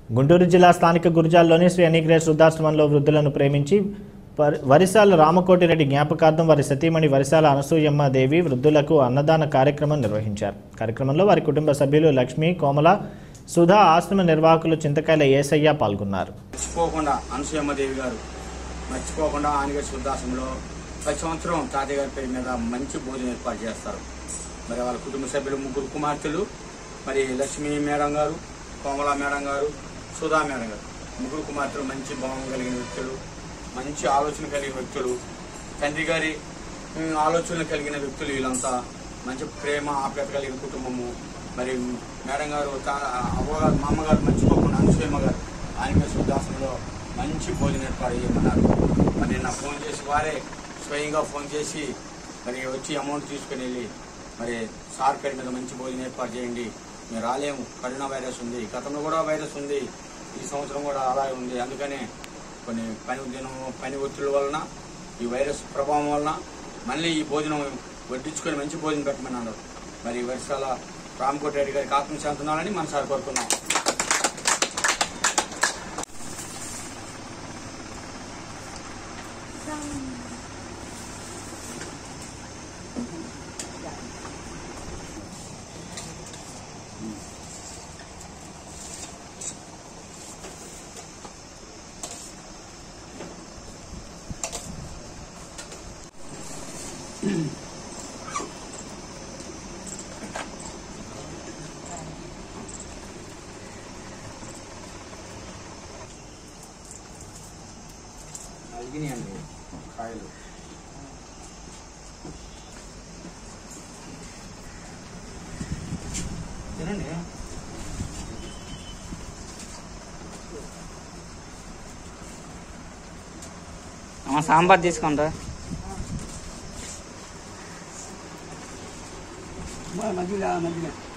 గుంటూరు జిల్లా స్థానిక గురిజాల్లోని శ్రీ అనిగ్రేస్ వృద్ధాశ్రమంలో వృద్ధులను ప్రేమించి వరి- వరిసాల రామకోటిరెడ్డి జ్ఞాపకార్థం వారి సతీమణి వరిసాల అనసూయమ్మ దేవి వృద్ధులకు అన్నదాన కార్యక్రమం నిర్వహించారు కార్యక్రమంలో వారి కుటుంబ సభ్యులు లక్ష్మి కోమల సుధా ఆశ్రమ నిర్వాహకులు చింతకాయల ఏసయ్య పాల్గొన్నారు మర్చిపోకుండా అనసూయమ్మదేవి గారు మర్చిపోకుండా ఆనగర్ శుద్ధాశ్రమంలో ప్రతి సంవత్సరం తాతయ్య గారి పేరు మీద మంచి భోజనం ఏర్పాటు చేస్తారు మరి వాళ్ళ కుటుంబ సభ్యులు ముగ్గురు కుమార్తెలు మరి లక్ష్మీ మేడం గారు కోమల మేడం గారు సుధా మేడం గారు ముగ్గురు కుమార్తెలు మంచి భావం కలిగిన వ్యక్తులు మంచి ఆలోచన కలిగిన వ్యక్తులు తండ్రి గారి ఉమ్, ఆలోచనలు కలిగిన వ్యక్తులు వీళ్ళంతా మంచి ప్రేమ ఆప్యాయత కలిగిన కుటుంబము మరి మేడం గారు తా- అవ్వగారు మా అమ్మగారు మర్చిపోకుండా అనసూయమ్మ గారు ఆనగర్ శుద్ధాశ్రమంలో మంచి భోజనం ఏర్పాటు చేయమన్నారు మరి నా ఫోన్ చేసి వారే స్వయంగా ఫోన్ చేసి మరి వచ్చి అమౌంట్ తీసుకుని వెళ్ళి మరి సార్ పేరు మీద మంచి భోజనం ఏర్పాటు చేయండి మేము రాలేము కరోనా వైరస్ ఉంది గతంలో కూడా వైరస్ ఉంది ఈ సంవత్సరం కూడా అలాగే ఉంది అందుకనే కొన్ని పని దినం పని ఒత్తిడి వలన ఈ వైరస్ ప్రభావం వలన మళ్ళీ ఈ భోజనం వడ్డించుకొని మంచి భోజనం పెట్టమని అన్నారు మరి వర్షాల రామకోటి రెడ్డి గారికి ఆత్మశాంతనాలని మన సార్ కోరుకున్నాం అడిగినాయండి కాయలు తినండి అమ్మ సాంబార్ తీసుకుంటా మధ్యలో మధ్యలో